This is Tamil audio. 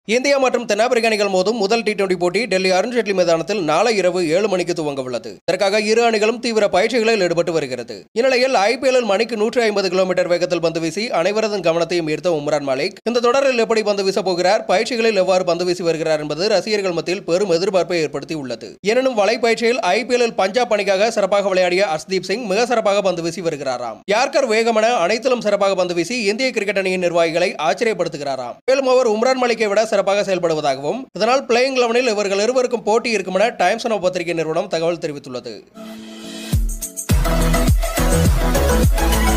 இந்தியா மற்றும் தென்னாப்பிரிக்க அணிகள் மோதும் முதல் டி டுவெண்டி போட்டி டெல்லி அருண்ஜேட்லி மைதானத்தில் நாளை இரவு ஏழு மணிக்கு துவங்க உள்ளது இதற்காக இரு அணிகளும் தீவிர பயிற்சிகளில் ஈடுபட்டு வருகிறது இந்நிலையில் ஐபிஎல்லில் மணிக்கு நூற்றி ஐம்பது கிலோமீட்டர் வேகத்தில் பந்து வீசி அனைவரதும் கவனத்தையும் ஈர்த்த உம்ரான் மாலிக் இந்த தொடரில் எப்படி பந்து வீச போகிறார் பயிற்சிகளில் எவ்வாறு பந்து வீசி வருகிறார் என்பது ரசிகர்கள் மத்தியில் பெரும் எதிர்பார்ப்பை ஏற்படுத்தி உள்ளது எனினும் வலைப்பயிற்சியில் ஐபிஎல்லில் பஞ்சாப் அணிக்காக சிறப்பாக விளையாடிய அர்ஷ்தீப் சிங் மிக சிறப்பாக பந்து வீசி வருகிறாராம் யார்கர் வேகமென அனைத்திலும் சிறப்பாக பந்து வீசி இந்திய கிரிக்கெட் அணியின் நிர்வாகிகளை ஆச்சரியப்படுத்துகிறாராம் மேலும் அவர் உம்ரான் மாலிக்கை விட சிறப்பாக செயல்படுவதாகவும் இதனால் பிளேயிங் லெவனில் இவர்கள் இருவருக்கும் போட்டி இருக்கும் என டைம்ஸ் நவ் பத்திரிகை நிறுவனம் தகவல் தெரிவித்துள்ளது